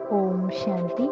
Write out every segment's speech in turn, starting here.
ஓம் சாந்தி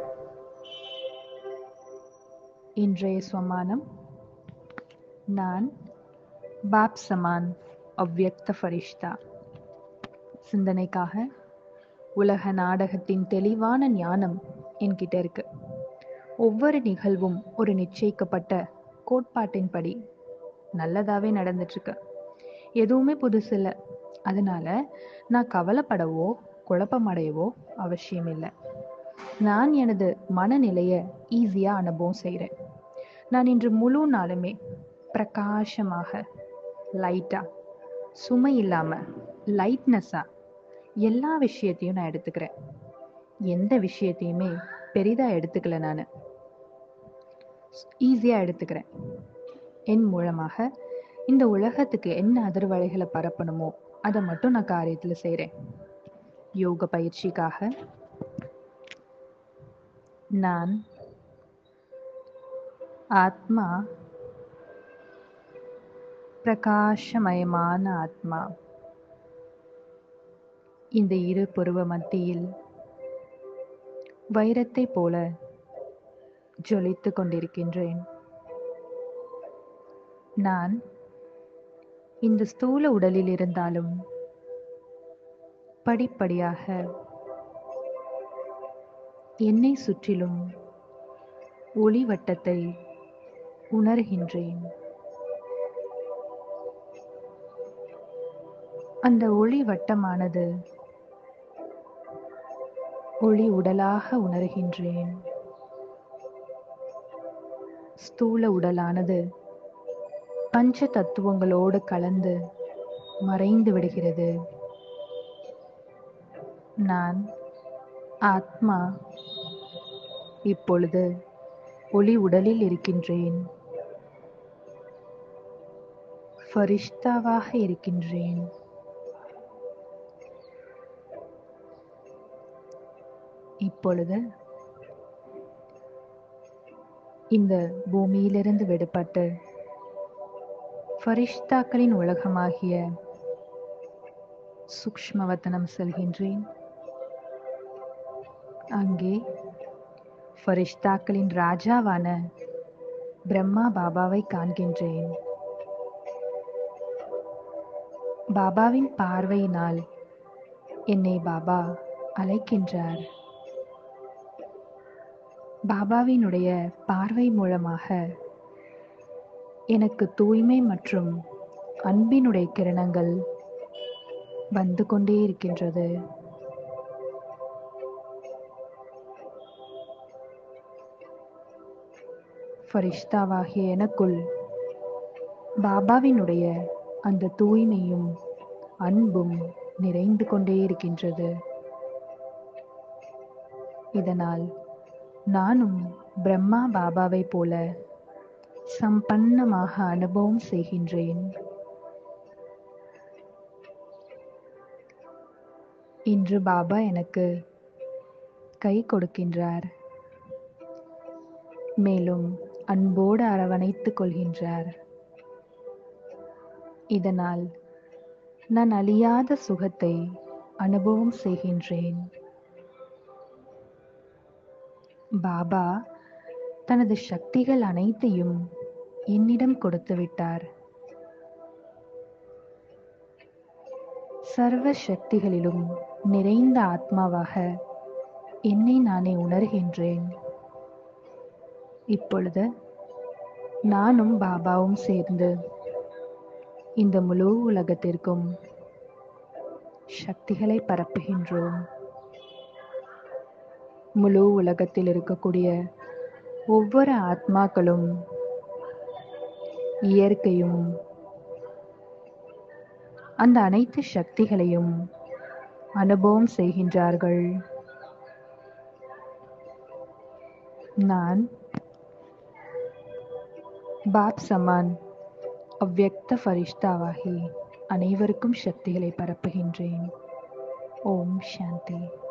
இன்றைய சொமானம் நான் பாப் சமான் அவ்யக்த ஃபரிஷ்தா சிந்தனைக்காக உலக நாடகத்தின் தெளிவான ஞானம் என்கிட்ட இருக்கு ஒவ்வொரு நிகழ்வும் ஒரு நிச்சயிக்கப்பட்ட கோட்பாட்டின்படி நல்லதாவே நடந்துட்டு இருக்கு எதுவுமே புதுசு இல்லை அதனால நான் கவலைப்படவோ குழப்பமடையவோ அவசியம் இல்லை நான் எனது மனநிலையை ஈஸியாக அனுபவம் செய்கிறேன் நான் இன்று முழு நாளுமே பிரகாசமாக லைட்டாக சுமை இல்லாமல் லைட்னஸாக எல்லா விஷயத்தையும் நான் எடுத்துக்கிறேன் எந்த விஷயத்தையுமே பெரிதாக எடுத்துக்கல நான் ஈஸியாக எடுத்துக்கிறேன் என் மூலமாக இந்த உலகத்துக்கு என்ன அதிர்வலைகளை பரப்பணுமோ அதை மட்டும் நான் காரியத்தில் செய்கிறேன் யோக பயிற்சிக்காக நான் ஆத்மா பிரகாசமயமான ஆத்மா இந்த இரு புருவ மத்தியில் வைரத்தை போல ஜொலித்து கொண்டிருக்கின்றேன் நான் இந்த ஸ்தூல உடலில் இருந்தாலும் படிப்படியாக என்னை சுற்றிலும் ஒளி வட்டத்தை உணர்கின்றேன் அந்த ஒளி வட்டமானது ஒளி உடலாக உணர்கின்றேன் ஸ்தூல உடலானது பஞ்ச தத்துவங்களோடு கலந்து மறைந்து விடுகிறது நான் ஆத்மா இப்பொழுது ஒளி உடலில் இருக்கின்றேன் ஃபரிஷ்தாவாக இருக்கின்றேன் இப்பொழுது இந்த பூமியிலிருந்து விடுபட்டு ஃபரிஷ்தாக்களின் உலகமாகிய சூக்ஷ்மவத்தனம் செல்கின்றேன் அங்கே ஃபரிஷ்தாக்களின் ராஜாவான பிரம்மா பாபாவை காண்கின்றேன் பாபாவின் பார்வையினால் என்னை பாபா அழைக்கின்றார் பாபாவினுடைய பார்வை மூலமாக எனக்கு தூய்மை மற்றும் அன்பினுடைய கிரணங்கள் வந்து கொண்டே இருக்கின்றது ஃபரிஷ்தாவாகிய எனக்குள் பாபாவினுடைய அந்த தூய்மையும் அன்பும் நிறைந்து கொண்டே இருக்கின்றது இதனால் நானும் பிரம்மா பாபாவை போல சம்பன்னமாக அனுபவம் செய்கின்றேன் இன்று பாபா எனக்கு கை கொடுக்கின்றார் மேலும் அன்போடு அரவணைத்துக் கொள்கின்றார் இதனால் நான் அழியாத சுகத்தை அனுபவம் செய்கின்றேன் பாபா தனது சக்திகள் அனைத்தையும் என்னிடம் கொடுத்து விட்டார் சர்வ சக்திகளிலும் நிறைந்த ஆத்மாவாக என்னை நானே உணர்கின்றேன் இப்பொழுது நானும் பாபாவும் சேர்ந்து இந்த முழு உலகத்திற்கும் சக்திகளை பரப்புகின்றோம் முழு உலகத்தில் இருக்கக்கூடிய ஒவ்வொரு ஆத்மாக்களும் இயற்கையும் அந்த அனைத்து சக்திகளையும் அனுபவம் செய்கின்றார்கள் நான் பாப் சமான் அவ்யக்த ஃபரிஷ்தாவாகி அனைவருக்கும் சக்திகளை பரப்புகின்றேன் ஓம் சாந்தி